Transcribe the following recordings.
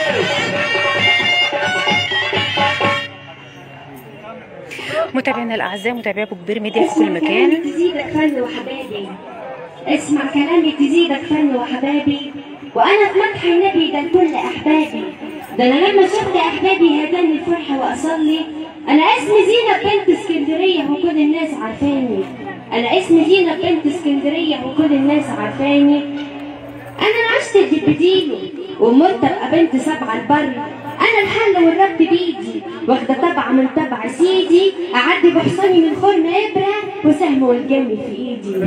متابعينا الاعزاء متابعي ابو كبير ميديا في كل مكان تزيدك فن وحبابي اسمع كلامي تزيدك فن وحبابي وانا في مدح النبي ده لكل احبابي ده انا لما شفت احبابي هداني الفرحه واصلي انا اسمي زينب بنت اسكندريه وكل الناس عارفاني انا اسمي زينب بنت اسكندريه وكل الناس عارفاني انا عشت الدبديني ومت ابقى بنت سبع البر انا الحل والرب بايدي واخده تبع من تبع سيدي اعدي بحصاني من خرم ابره وسهم والجمي في ايدي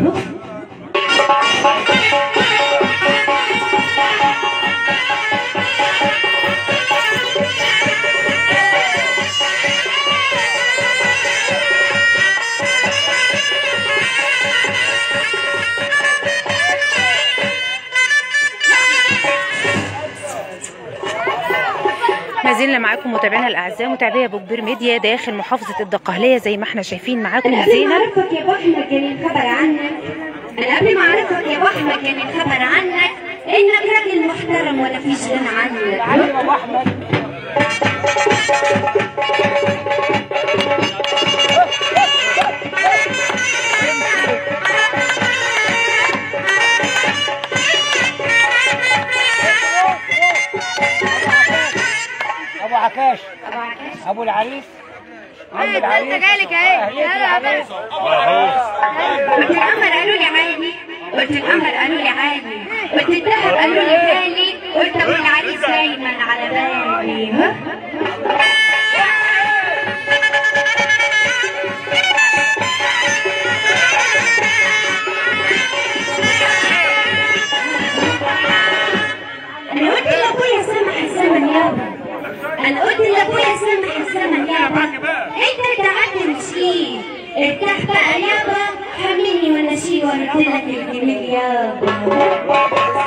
ما زلنا معاكم متابعينا الاعزاء متابعي ابو كبير ميديا داخل محافظه الدقهليه زي ما احنا شايفين معاكم انا قبل ما زينب اعرفك يا ابو احمد كان الخبر عنك انا قبل ما اعرفك يا ابو احمد كان الخبر عنك انك راجل محترم ولا فيش غنى عنك ابو عكاش ابو العريس عم العريس جايلك اهي. أهلية العريس قلت القمر قالوا لي عادي قلت القمر قالوا لي عادي قلت الذهب قالوا لي غالي قلت ابو العريس دايما على بالي ها؟ انا قلت لابويا سامح الزمن يابا انا قلت لابويا سامح الزمن يابا انت تعبت وشيل ارتاح بقى يابا حملني وانا اشيل وارد لك الجميل يابا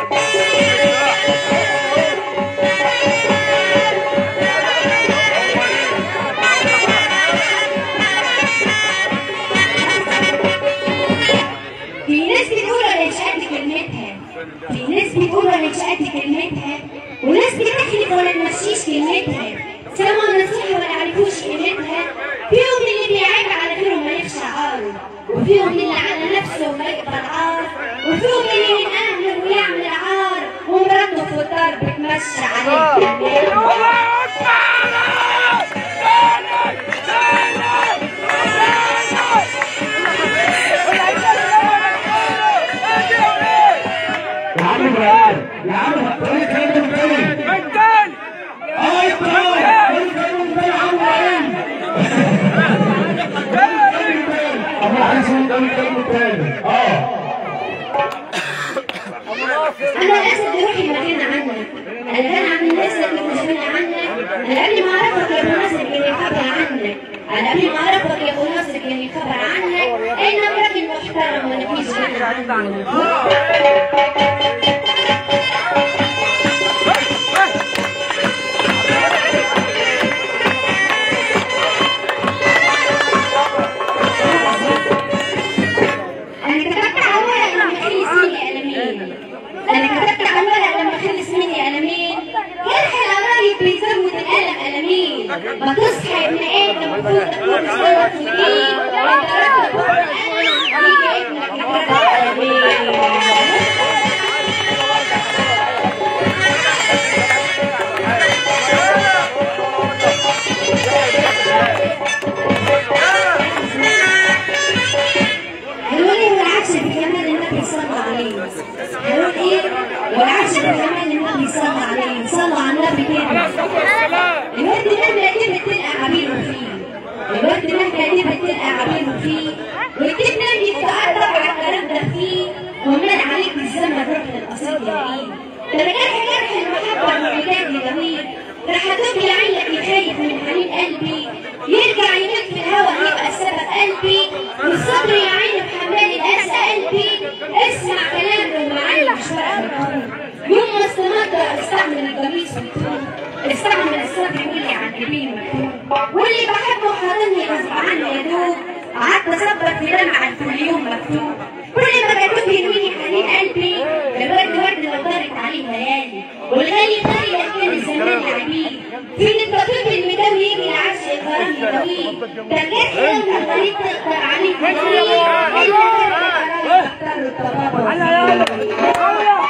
في ناس بتقول انا مش قد كلمتها في ناس بتقول انا مش قد كلمتها وناس بتحلف ولا تمشيش كلمتها سمعوا نصيحة ولا عرفوش قيمتها فيهم اللي بيعيب على غيره ما يخشى عاره وفيهم اللي على نفسه ما يقبل عار وفيهم اللي من اهله ويعمل عار ومراته في الدار بتمشي عليه كمان يا عم ابراهيم يا عم قول كلام تاني اه يا ابراهيم قول كلام تاني يا عم ابراهيم ابو العريس قول كلام تاني اه انا الاسد روحي مكان عنك انا كان عن الاسد اللي مشغول عنك انا قبل ما اعرفك يا ابو ناصر كان الخبر عنك انا قبل ما اعرفك يا ابو ناصر كان الخبر عنك انك راجل محترم وانا فيش غنى عنك انا كتبت على الورق لما خلص مني قلمين انا كتبت على الورق لما خلص مني قلمين جرح القرايب بيزود القلم قلمين ما تصحى يا ابن ادم وفوق تكون صوت في الايد انت راجل فوق القلم يجي ابنك يكتب قلمين هنقول ايه والعكس بجمال النبي صلى عليه هنقول ايه والعكس بجمال النبي صلى عليه صلى على النبي كده الورد مهما تبقى تلقى عبيره فيه الورد مهما تبقى تلقى عبيره فيه والكتاب يتعرف على الكلام ده فيه ومن عليك الزمن روح القصيد يا ايه ده انا جرح جرح المحبه والوداد جميل راح اتوب لعينك يخايف من حنين قلبي يرجع يموت في الهوى يبقى السبب قلبي والصبر يا عيني بحمال الاسى قلبي اسمع كلام ومعاني مش ورقه مكتوب يوم ما استمر استعمل القميص والثوب استعمل الصبر واللي على الجبين مكتوب واللي بحبه حاضني غصب عني يا دوب قعدت اصبر في دمعة كل يوم مكتوب كل ما كتب يرويني حنين قلبي لورد ورد لو دارت عليه ليالي والغالي غالي لكن فنان العبيد فين الطبيب المداوي يجي العكس الغرام يداويه ده جات يوم المريض تقدر عليك تداويه انت تقدر الطبابه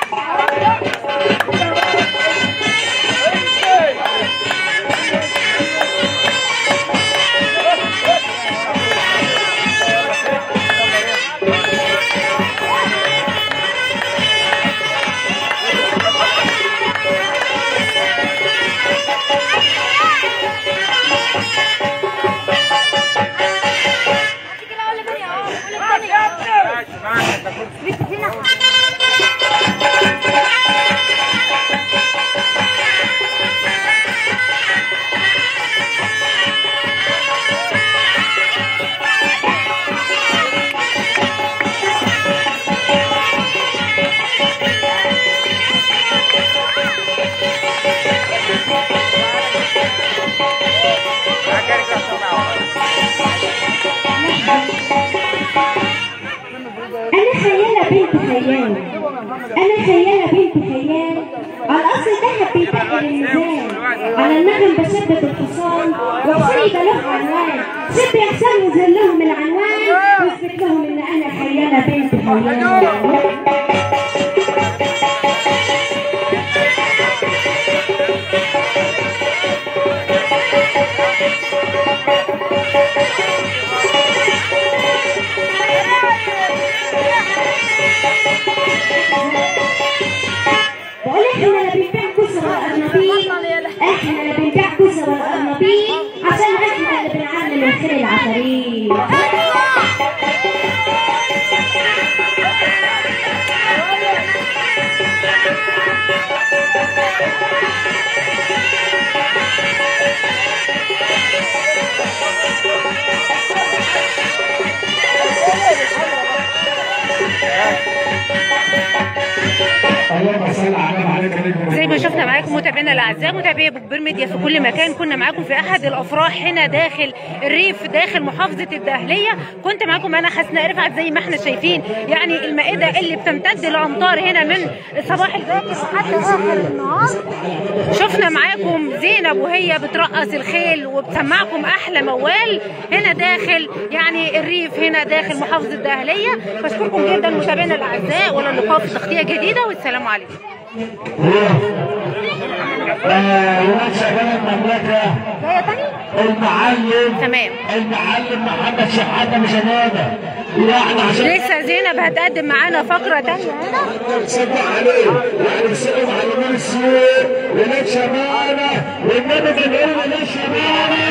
أنا خيالة بنت خيال أنا خيالة بنت خيال على الأصل ذهب بيتقل الميزان على النغم بشدد الحصان وحصاني بلوح عنوان شد يحسن يظهر لهم العنوان واثبت لهم إن أنا خيالة بنت خيال بقول احنا لا بنبيع كسر الارنبيط احنا لا بنبيع كسر الارنبيط عشان احنا اللي بنعلم الخير العفاريت اللهم صل على محمد زي ما شفنا معاكم متابعينا الاعزاء متابعي ابو كبير ميديا في كل مكان كنا معاكم في احد الافراح هنا داخل الريف داخل محافظه الدقهليه كنت معاكم انا حسناء رفعت زي ما احنا شايفين يعني المائده اللي بتمتد الامطار هنا من صباح الباكر وحتى اخر النهار شفنا معاكم زينب وهي بترقص الخيل وبتسمعكم احلى موال هنا داخل يعني الريف هنا داخل محافظه الدقهليه بشكركم جدا متابعينا الاعزاء ولا اللقاء في تغطيه جديده والسلام عليكم ولاد شباب المملكة جايه تاني المعلم تمام المعلم محمد شحاتة مش أمانة يعني عشان لسه زينب هتقدم معانا فقره تانية هنا تصدق عليه يعني بيسألوا معلمين السوق ولاد شمالة والنبي بنقول ولاد شمالة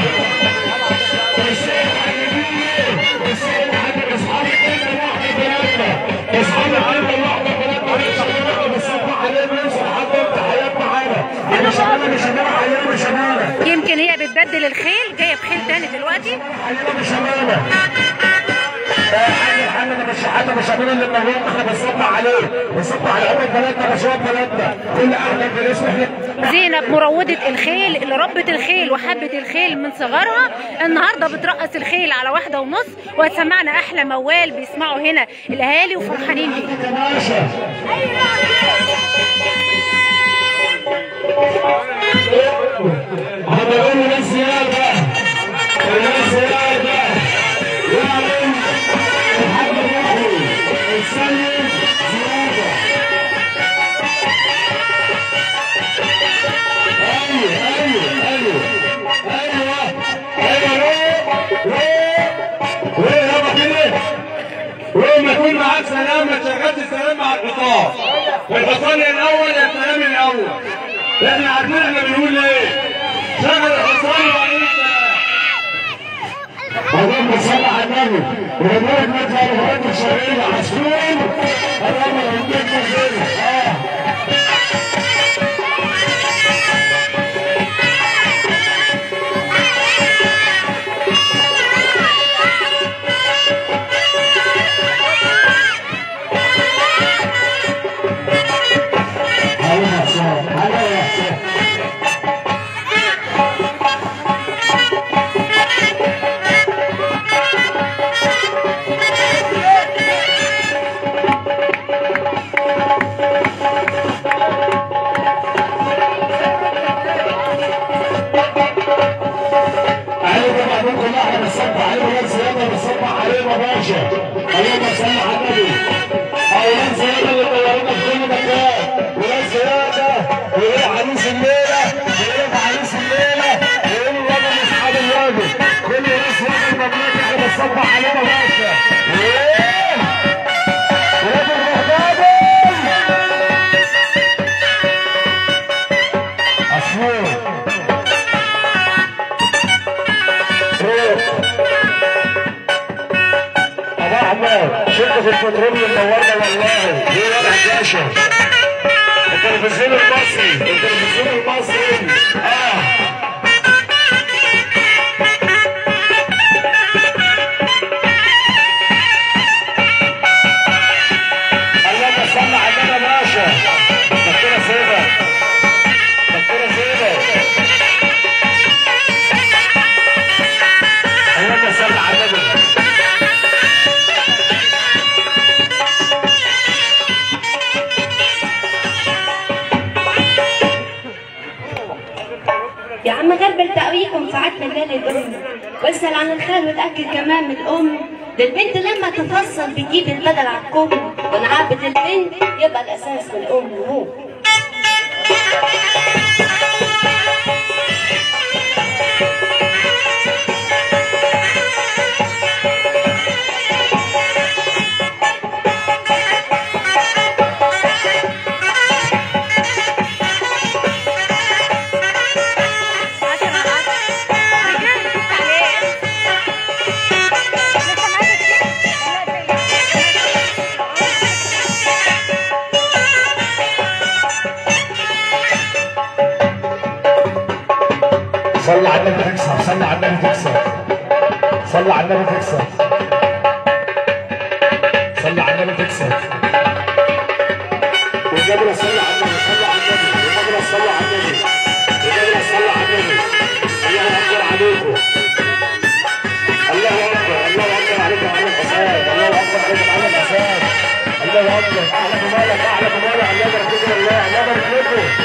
بيسألوا معلمين بيسألوا عن أصحاب الكلمة واحدة بلادنا أصحاب الكلمة واحدة بلادنا ولاد شمالة بيصبح عليهم يوصل حد تحيات معانا أنا شمالة مش شمالة حيانا مش شمالة يمكن هي بتبدل الخيل جايه بخيل تاني دلوقتي حيانا مش شمالة حاجة محمد مش حاجة مش شاملين اللي منور احنا بنصبح عليه بنصبح على أمة بلدنا بشوات بلدنا كل أهلا بالاسم احنا زينب مروضة الخيل اللي ربت الخيل وحبت الخيل من صغرها النهارده بترقص الخيل على واحدة ونص وهتسمعنا أحلى موال بيسمعوا هنا الأهالي وفرحانين بيه كماشة هنقول له ناس زيادة ناس زيادة يعلم الحاج روحي السيد زيادة ايوه ايوه ايوه ايوه ايوه روح روح روح يابا كده ولما يكون معاك سلام ما تشغلش السلام مع الحصان الحصان يا الاول يا السلام الاول احنا عارفين احنا بنقول ايه شغل الحصان وبعدين السلام اللهم صل على النبي ونبارك مدى الغرب الشرعية عسكري اللهم يهديك مزيد اه هلا يا حسام هلا يا حسام شركة البترول منورنا والله هي وضع باشا التلفزيون المصري التلفزيون المصري اه اللهم صل على النبي يا باشا دكتورة سيدة دكتورة سيدة اللهم صل على النبي يا عم غربل تقويكم ساعات بالليل الام واسال عن الخال وتاكد كمان من الام ده البنت لما تفصل بتجيب البدل على الكم ونعبت البنت يبقى الاساس من الام وهو عشرة على عشرة رجال شفت عليه لسه معاك صلى على النبي تكسب صلى على النبي تكسب صلى على النبي تكسب صلى على النبي تكسب وجابنا صلى على النبي صلى على النبي وجابنا صلى على النبي وجابنا صلى على النبي الله اكبر عليكم الله اكبر الله اكبر عليكم على الحساب الله اكبر عليكم على الحساب الله اكبر اعلى مالك اعلى مالك الله يبارك فيكم الله الله يبارك فيكم